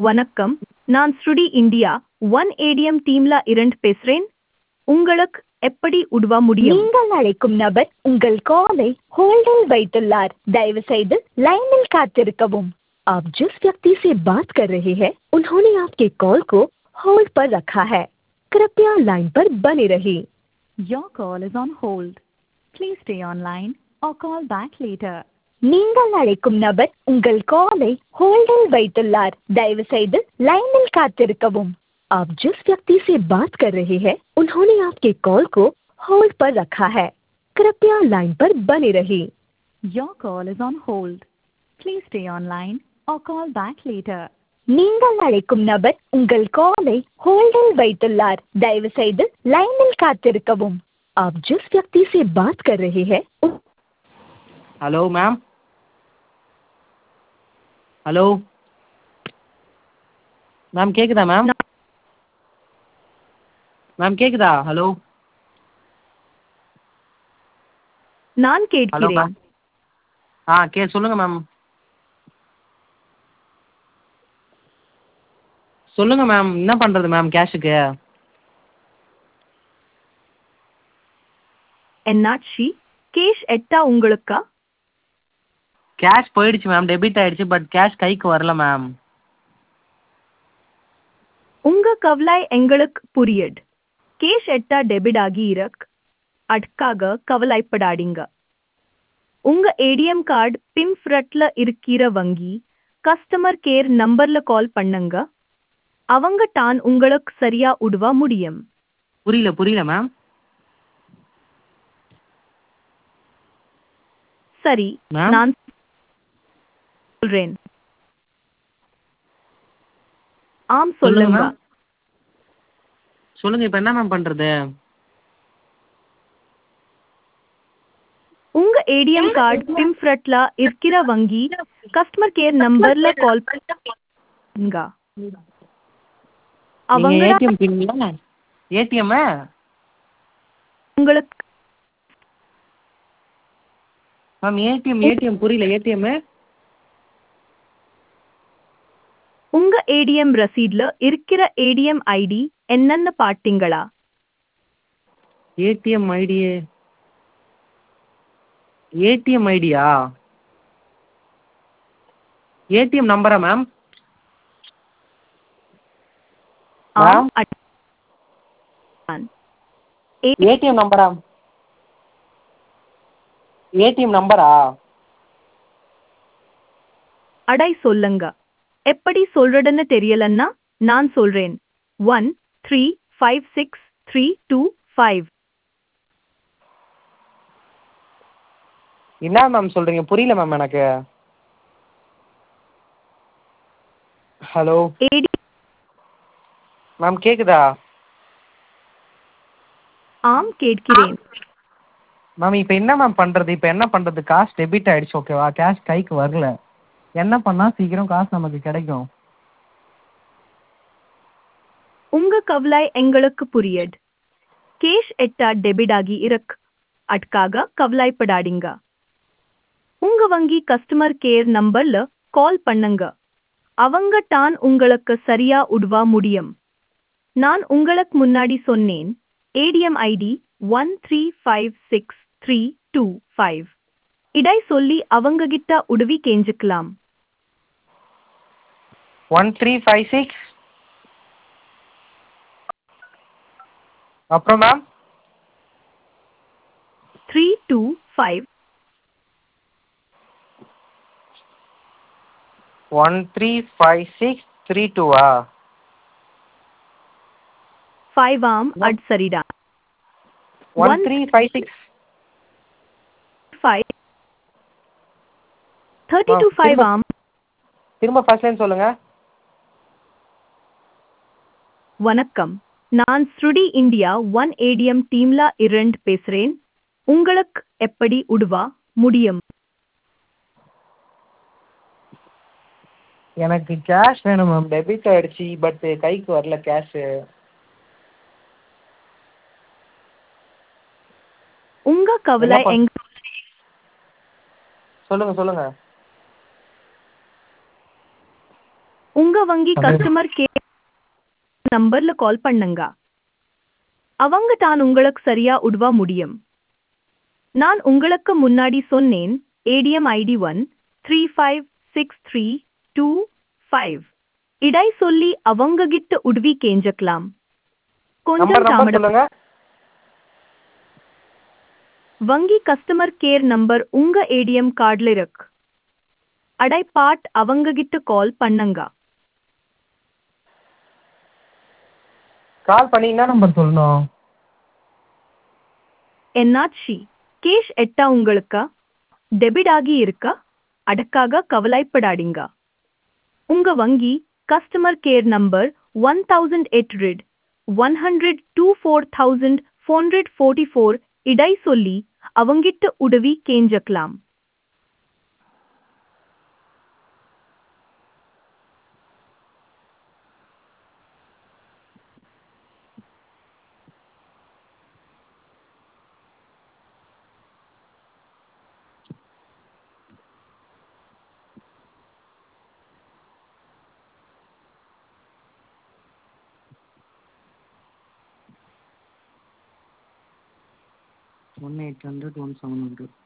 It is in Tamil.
வணக்கம் நான் ஸ்ருடி இந்தியா ஒன் ஏடிஎம் டீம்ல இருந்து பேசுறேன் உங்களுக்கு எப்படி உதவ முடியும் நீங்கள் அழைக்கும் நபர் உங்கள் காலை होल्डिंग வைத்துள்ளார் தயவு செய்து லைனில் காத்திருக்கவும் आप जिस व्यक्ति से बात कर रहे हैं उन्होंने आपके कॉल को होल्ड पर रखा है कृपया लाइन पर बने रहिए Your call is on hold. Please stay online or call back later. நீங்கள் அழைக்கும் நபர் உங்கள் காலை होल्डिंग வைத்துள்ளார் தயவு செய்து லைனில் காத்திருக்கவும் आप जिस व्यक्ति से बात कर रहे हैं उन्होंने आपके कॉल को होल्ड पर रखा है कृपया लाइन पर बने रहिए Your call is on hold. Please stay online or call back later. நீங்கள் அழைக்கும் நபர் உங்கள் காலை होल्डिंग வைத்துள்ளார் தயவு செய்து லைனில் காத்திருக்கவும் आप जिस व्यक्ति से बात कर रहे हैं उन- ஹலோ மேம் ஹலோ மேம் கேட்குதா மேம் மேம் கேட்குதா ஹலோ நான் ஹலோ கேட்கிறேன் மேம் ஆ கே சொல்லுங்கள் மேம் சொல்லுங்கள் மேம் என்ன பண்ணுறது மேம் கேஷுக்கு என்னாச்சி கேஷ் எட்டா உங்களுக்கா கேஷ் போயிடுச்சு மேம் டெபிட் ஆயிடுச்சு பட் கேஷ் கைக்கு வரல மேம் உங்க கவலை எங்களுக்கு புரியுது கேஷ் எட்டா டெபிட் ஆகி இருக்கு அதுக்காக கவலைப்படாதீங்க உங்க ஏடிஎம் கார்டு பின் ஃப்ரட்ல இருக்கிற வங்கி கஸ்டமர் கேர் நம்பர்ல கால் பண்ணுங்க அவங்க தான் உங்களுக்கு சரியா உதவ முடியும் புரியல புரியல மேம் சரி மேம் நான் சொல்றேன் ஆம் சொல்லுங்க சொல்லுங்க மேம் சொல்லுங்கள் இப்போ என்ன மேம் பண்ணுறது உங்க ஏடிஎம் கார்டு பின் ஃப்ரட்ல இருக்கிற வங்கி கஸ்டமர் கேர் நம்பர்ல கால் பண்ணுங்க நீங்கள் அவங்க ஏடிஎம் பின்ல ஏடிஎம் உங்களுக்கு மேம் ஏடிஎம் ஏடிஎம் புரியல ஏடிஎம் உங்க ஏடிஎம் ரசீட்ல இருக்கிற ஏடிஎம் ஐடி என்னன்னு பாத்தீங்களா ஏடிஎம் ஐடி ஏடிஎம் ஐடியா ஏடிஎம் நம்பரா மேம் ஆம் மேம் அட்- ஏடிஎம் நம்பரா ஏடிஎம் நம்பரா அடை சொல்லுங்க எப்படி சொல்றதுன்னு தெரியலன்னா நான் சொல்றேன் one three five six three two five என்ன மேம் சொல்கிறீங்க புரியல மேம் எனக்கு ஹலோ ஏடி மேம் கேட்குதா ஆம் கேட்கிறேன் மேம் இப்போ என்ன மேம் பண்ணுறது இப்போ என்ன பண்ணுறது காசு டெபிட் ஆயிடுச்சு ஓகேவா கேஷ் கைக்கு வரல என்ன பண்ணால் சீக்கிரம் காசு நமக்கு கிடைக்கும் உங்க கவலை எங்களுக்கு புரியுது கேஷ் எட்டா டெபிட் ஆகி இருக்கு அதுக்காக கவலைப்படாதீங்க உங்க வங்கி கஸ்டமர் கேர் நம்பர்ல கால் பண்ணுங்க அவங்க தான் உங்களுக்கு சரியா உதவ முடியும் நான் உங்களுக்கு முன்னாடி சொன்னேன் ATM ID one three five six three two five இடை சொல்லி அவங்க கிட்ட உதவி கேஞ்சுக்கலாம் ஒன் த்ரீ ஃபைவ் சிக்ஸ் அப்புறம் ma'am three two five one three five six three டூவா ஃபைவ் ஆம் அட் சரிடா one One- three five six five thirty two five ஆம் திரும்ப ஃபர்ஸ்ட் லைன் சொல்லுங்கள் வணக்கம் நான் ஸ்ருடி இந்தியா ஒன் ஏடிஎம் டீம்ல இருந்து பேசுறேன் உங்களுக்கு எப்படி உதவ முடியும் எனக்கு கேஷ் வேணும் மேம் டெபிட் ஆயிடுச்சு பட் கைக்கு வரல கேஷு உங்க கவலை என்ன பண்- எங்க சொல்லுங்கள் சொல்லுங்கள் உங்க வங்கி Hello. கஸ்டமர் கேர் நம்பர்ல கால் பண்ணுங்க அவங்க தான் உங்களுக்கு சரியா உதவ முடியும் நான் உங்களுக்கு முன்னாடி சொன்னேன் ATM ID one three five six three two five இடை சொல்லி அவங்க கிட்ட உதவி கேஞ்சக்கலாம் கொஞ்சம் நம்பர் நம்பர் தாமதம் சொல்லுங்க வங்கி கஸ்டமர் கேர் நம்பர் உங்க ஏடிஎம் கார்டுல இருக்கு அடை பாட் அவங்க கிட்ட கால் பண்ணுங்க கால் பண்ணி என்ன நம்பர் சொல்லணும் என்னாச்சு கேஷ் எட்டா உங்களுக்கு டெபிட் ஆகி இருக்கா அடக்காக கவலைப்படாதீங்க உங்க வங்கி customer care number one thousand eight hundred one hundred two four thousand four hundred forty four இடை சொல்லி அவங்கிட்ட உதவி கேஞ்சக்கலாம் one eight hundred one seven hundred